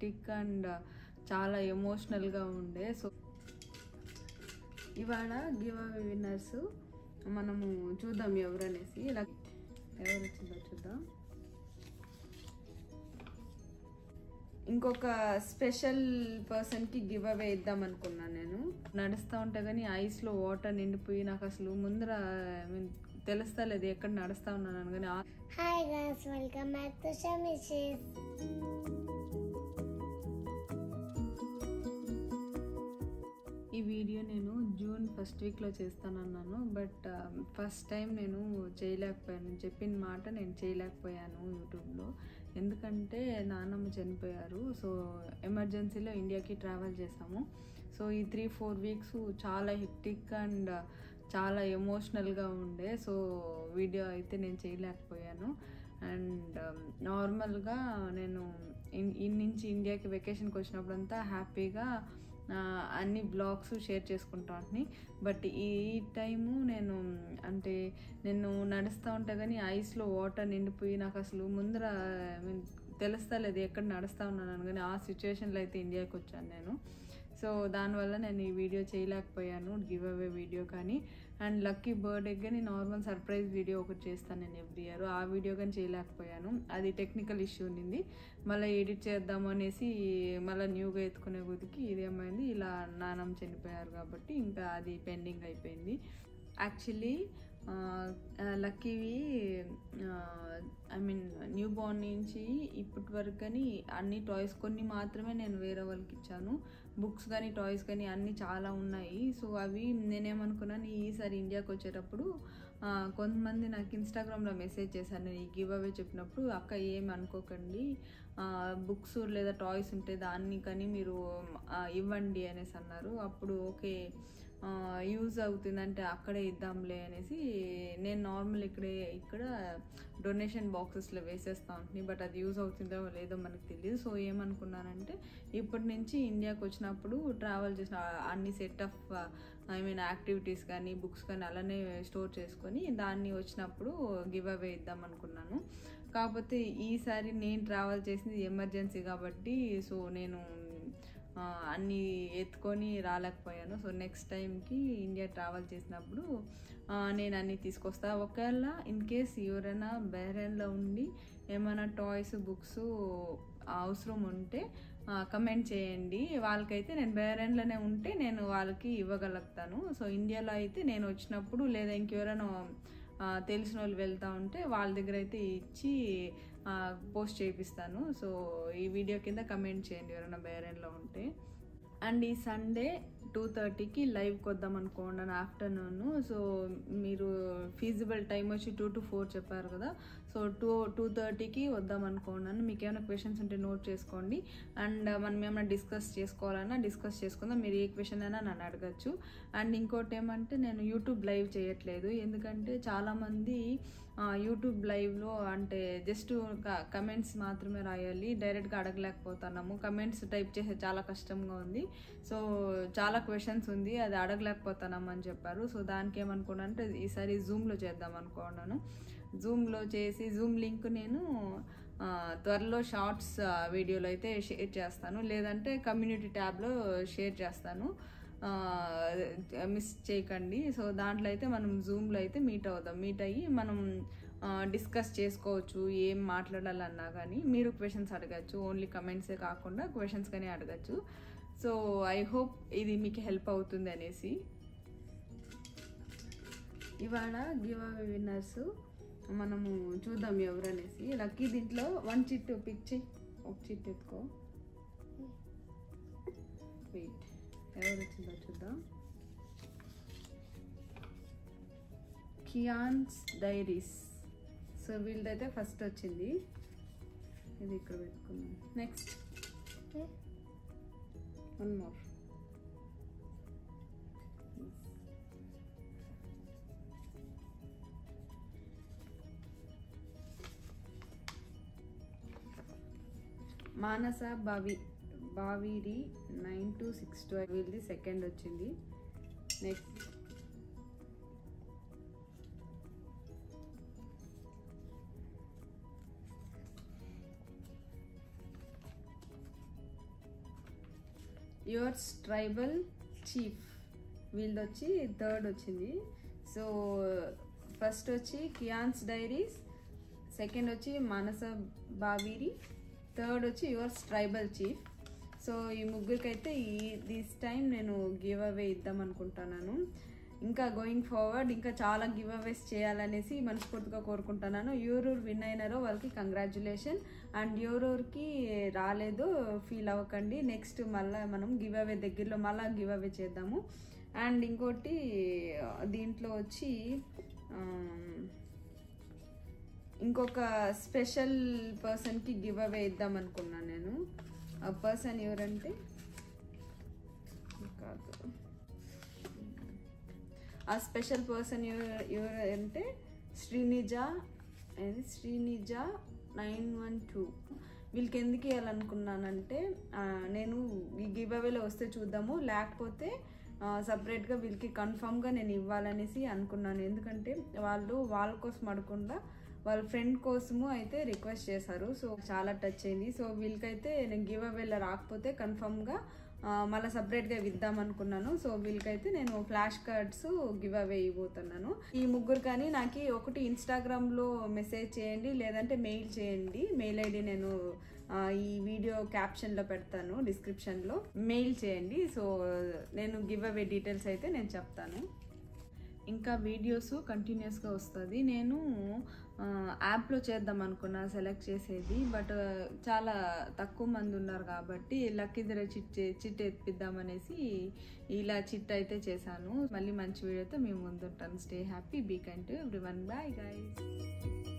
Hectic and చాలా ఎమోషనల్గా ఉండే సో ఇవాళ గివ్ అవే విన్నర్స్ మనము చూద్దాం ఎవరు అనేసి ఇలా ఎవరు వచ్చిందో చూద్దాం ఇంకొక స్పెషల్ పర్సన్కి గివ్ అవే ఇద్దాం అనుకున్నాను నేను నడుస్తూ ఉంటే కానీ ఐస్లో వాటర్ నిండిపోయి నాకు అసలు ముందర ఐ మీన్ తెలుస్తా లేదు ఎక్కడ నడుస్తా ఉన్నాను కానీ ఆ- Hi guys, welcome back to Shamishes. ఈ వీడియో నేను జూన్ ఫస్ట్ వీక్లో చేస్తానన్నాను బట్ ఫస్ట్ టైం నేను చేయలేకపోయాను చెప్పిన మాట నేను చేయలేకపోయాను యూట్యూబ్లో ఎందుకంటే నాన్నమ్మ చనిపోయారు సో ఎమర్జెన్సీలో ఇండియాకి ట్రావెల్ చేసాము సో ఈ త్రీ ఫోర్ వీక్స్ చాలా హెక్టిక్ అండ్ చాలా ఎమోషనల్గా ఉండే సో వీడియో అయితే నేను చేయలేకపోయాను అండ్ నార్మల్గా నేను ఇన్ ఇన్ నుంచి ఇండియాకి వెకేషన్కి వచ్చినప్పుడంతా హ్యాపీగా ఆ, అన్ని బ్లాగ్స్ షేర్ చేసుకుంటా ఉంటుంది బట్ ఈ టైము నేను అంటే నేను నడుస్తూ ఉంటే కానీ ఐస్లో వాటర్ నిండిపోయి నాకు అసలు ముందర ఐ మీన్ తెలుస్తా లేదు ఎక్కడ నడుస్తూ ఉన్నాను కానీ ఆ సిచ్యువేషన్లో అయితే ఇండియాకి వచ్చాను నేను సో దానివల్ల నేను ఈ వీడియో చేయలేకపోయాను గివ్ అవే వీడియో కానీ అండ్ లక్కీ బర్త్డే కానీ నార్మల్ సర్ప్రైజ్ వీడియో ఒకటి చేస్తాను నేను ఎవ్రీ ఇయర్ ఆ వీడియో కానీ చేయలేకపోయాను అది టెక్నికల్ ఇష్యూ ఉండింది మళ్ళీ ఎడిట్ చేద్దాం అనేసి మళ్ళీ న్యూగా ఎత్తుకునే కొద్దికి ఇదేమైంది ఇలా నానమ్మ చనిపోయారు కాబట్టి ఇంకా అది పెండింగ్ అయిపోయింది యాక్చువల్లీ లక్కీవి ఐ మీన్ న్యూ బోర్న్ నుంచి ఇప్పటి వరకు కానీ అన్ని టాయ్స్ కొన్ని మాత్రమే నేను వేరే వాళ్ళకి ఇచ్చాను బుక్స్ కానీ టాయ్స్ కానీ అన్నీ చాలా ఉన్నాయి సో అవి నేనేమనుకున్నాను ఈసారి ఇండియాకి వచ్చేటప్పుడు ఆ, కొంతమంది నాకు ఇన్స్టాగ్రామ్లో మెసేజ్ చేశాను ఈ గివ్ అవే చెప్పినప్పుడు అక్క ఏమి అనుకోకండి బుక్స్ లేదా టాయ్స్ ఉంటే దాన్ని కానీ మీరు ఆ, ఇవ్వండి అనేసి అన్నారు అప్పుడు ఓకే యూజ్ అవుతుందంటే అక్కడే ఇద్దాంలే అనేసి నేను నార్మల్ ఇక్కడే ఇక్కడ డొనేషన్ బాక్సెస్లో వేసేస్తా ఉంటుంది బట్ అది యూజ్ అవుతుందో లేదో మనకు తెలియదు సో ఏమనుకున్నానంటే ఇప్పటి నుంచి ఇండియాకి వచ్చినప్పుడు ట్రావెల్ చేసిన అన్ని set of I mean activities కానీ బుక్స్ కానీ అలానే స్టోర్ చేసుకొని దాన్ని వచ్చినప్పుడు గివ్ అవే ఇద్దాం అనుకున్నాను కాకపోతే ఈసారి నేను ట్రావెల్ చేసింది ఎమర్జెన్సీ కాబట్టి సో నేను ఆ, అన్నీ ఎత్తుకొని రాలేకపోయాను సో నెక్స్ట్ టైంకి ఇండియా ట్రావెల్ చేసినప్పుడు ఆ, నేను అన్నీ తీసుకొస్తా ఒకవేళ ఇన్ కేస్ ఎవరైనా బెహ్రెయిన్లో ఉండి ఏమైనా టాయ్స్ బుక్స్ అవసరం ఉంటే కమెంట్ చేయండి వాళ్ళకైతే నేను బెహ్రెయిన్లోనే ఉంటే నేను వాళ్ళకి ఇవ్వగలుగుతాను సో ఇండియాలో అయితే నేను వచ్చినప్పుడు లేదా ఇంకెవరైనా ఆ, తెలిసిన వాళ్ళు వెళ్తూ ఉంటే వాళ్ళ దగ్గర అయితే ఇచ్చి పోస్ట్ చేపిస్తాను సో ఈ వీడియో కింద కమెంట్ చేయండి ఎవరైనా బేరెన్లో ఉంటే అండ్ ఈ సండే టూ థర్టీకి లైవ్కి వద్దాం అనుకోండి ఆఫ్టర్నూన్ సో మీరు ఫీజిబుల్ టైం వచ్చి టూ టు ఫోర్ చెప్పారు కదా సో టూ టూ థర్టీకి వద్దాం అనుకున్నాను మీకు ఏమైనా క్వశ్చన్స్ ఉంటే నోట్ చేసుకోండి అండ్ మనం ఏమైనా డిస్కస్ చేసుకోవాలన్నా డిస్కస్ చేసుకుందాం మీరు ఏ క్వశ్చన్ అయినా నన్ను అడగచ్చు అండ్ ఇంకోటి ఏమంటే నేను యూట్యూబ్ లైవ్ చేయట్లేదు ఎందుకంటే చాలామంది యూట్యూబ్ లైవ్లో అంటే జస్ట్ కమెంట్స్ మాత్రమే రాయాలి డైరెక్ట్గా అడగలేకపోతున్నాము కమెంట్స్ టైప్ చేసే చాలా కష్టంగా ఉంది సో చాలా క్వశ్చన్స్ ఉంది అది అడగలేకపోతున్నాం అని చెప్పారు సో దానికి ఏమనుకున్నాను అంటే ఈసారి జూమ్లో చేద్దాం అనుకున్నాను జూమ్లో చేసి జూమ్ లింక్ నేను ఆ, త్వరలో షార్ట్స్ వీడియోలో అయితే షేర్ చేస్తాను లేదంటే కమ్యూనిటీ ట్యాబ్లో షేర్ చేస్తాను మిస్ చేయకండి సో దాంట్లో అయితే మనం జూమ్లో అయితే మీట్ అవుదాం మీట్ అయ్యి మనం డిస్కస్ చేసుకోవచ్చు ఏం మాట్లాడాలన్నా కానీ మీరు క్వశ్చన్స్ అడగచ్చు ఓన్లీ కమెంట్సే కాకుండా క్వశ్చన్స్ కానీ అడగచ్చు సో ఐ హోప్ ఇది మీకు హెల్ప్ అవుతుంది అనేసి ఇవాళ గివ్ అవే విన్నర్స్ మనము చూద్దాం ఎవరు అనేసి లక్కీ దీంట్లో వన్ చిట్ పిక్ చెయ్యి ఒక చిట్ ఎత్తుకో వెయిట్ ఎవరు వచ్చిందో చూద్దాం కియాన్స్ డైరీస్ సో వీళ్ళదైతే ఫస్ట్ వచ్చింది ఇది ఇక్కడ పెట్టుకున్నాం నెక్స్ట్ వన్ మోర్ మానస బావి బావిరి నైన్ టు సిక్స్ టూ వీళ్ళది సెకండ్ వచ్చింది నెక్స్ట్ యువర్స్ ట్రైబల్ చీఫ్ వీళ్ళది వచ్చి థర్డ్ వచ్చింది సో ఫస్ట్ వచ్చి కియాన్స్ డైరీస్ సెకండ్ వచ్చి మానస బావీరి థర్డ్ వచ్చి యువర్స్ ట్రైబల్ చీఫ్ సో ఈ ముగ్గురికైతే ఈ దిస్ టైం నేను గివ్ అవే ఇద్దాం అనుకుంటున్నాను ఇంకా గోయింగ్ ఫార్వర్డ్ ఇంకా చాలా గివ్ అవేస్ చేయాలనేసి మనస్ఫూర్తిగా కోరుకుంటున్నాను ఎవరెవరు విన్ అయినారో వాళ్ళకి కంగ్రాచులేషన్ అండ్ ఎవరెవరికి రాలేదో ఫీల్ అవ్వకండి నెక్స్ట్ మళ్ళీ మనం గివ్ అవే దగ్గరలో మళ్ళీ గివ్ అవే చేద్దాము అండ్ ఇంకోటి దీంట్లో వచ్చి ఆమ్, ఇంకొక స్పెషల్ పర్సన్కి గివ్ అవే ఇద్దాం అనుకున్నాను నేను ఆ పర్సన్ ఎవరంటే కాదు ఆ స్పెషల్ పర్సన్ ఎవరు ఎవరంటే శ్రీనిజ అది శ్రీనిజ నైన్ వన్ టూ వీళ్ళకి ఎందుకు ఇవ్వాలనుకున్నానంటే ఆ, నేను ఈ గివ్ అవేలో వస్తే చూద్దాము లేకపోతే సపరేట్గా వీళ్ళకి కన్ఫామ్గా నేను ఇవ్వాలనేసి అనుకున్నాను ఎందుకంటే వాళ్ళు వాళ్ళ కోసం అడగకుండా వాళ్ళ ఫ్రెండ్ కోసము అయితే రిక్వెస్ట్ చేశారు సో చాలా టచ్ అయింది సో వీళ్ళకైతే నేను గివ్ అవేలో రాకపోతే కన్ఫామ్గా మళ్ళీ సపరేట్గా ఇద్దాం అనుకున్నాను సో వీళ్ళకైతే నేను ఫ్లాష్ కార్డ్స్ గివ్ అవే ఇవ్వబోతున్నాను ఈ ముగ్గురు కానీ నాకు ఒకటి ఇన్స్టాగ్రామ్లో మెసేజ్ చేయండి లేదంటే మెయిల్ చేయండి మెయిల్ ఐడి నేను ఆ, ఈ వీడియో క్యాప్షన్లో పెడతాను డిస్క్రిప్షన్లో మెయిల్ చేయండి సో నేను గివ్ అవే డీటెయిల్స్ అయితే నేను చెప్తాను ఇంకా వీడియోస్ కంటిన్యూస్గా వస్తుంది నేను ఆ, యాప్లో చేద్దాం అనుకున్నా సెలెక్ట్ చేసేది బట్ చాలా తక్కువ మంది ఉన్నారు కాబట్టి లక్కీ ధర చిట్ చే- చిట్ ఎత్తిద్దామనేసి ఇలా చిట్ అయితే చేశాను మళ్ళీ మంచి వీడియోతో మేము ముందుంటాను stay happy be kind everyone bye guys